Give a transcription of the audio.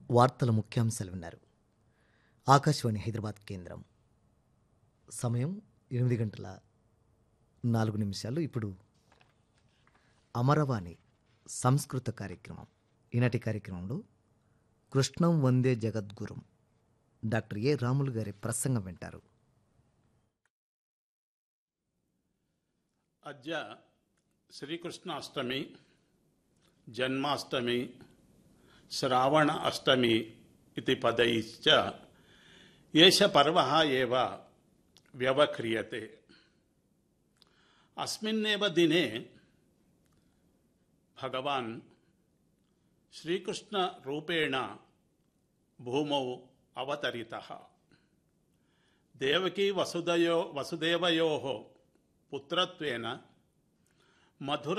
వార్తల ముఖ్యాంశాలు విన్నారు ఆకాశవాణి హైదరాబాద్ కేంద్రం సమయం ఎనిమిది గంటల నాలుగు నిమిషాలు ఇప్పుడు అమరవాణి సంస్కృత కార్యక్రమం ఈనాటి కార్యక్రమంలో కృష్ణం వందే జగద్గురం డాక్టర్ ఏ రాములు గారి ప్రసంగం వింటారు अद्य श्रीकृष्णाष्टमी जन्माष्टमी श्रावण अष्टमी इति पदैश्च एष पर्वः एव व्यवह्रियते अस्मिन्नेव दिने भगवान् श्रीकृष्णरूपेण भूमौ अवतरितः देवकी वसुदयो वसुदेवयोः पुत्रत्वेन मधुर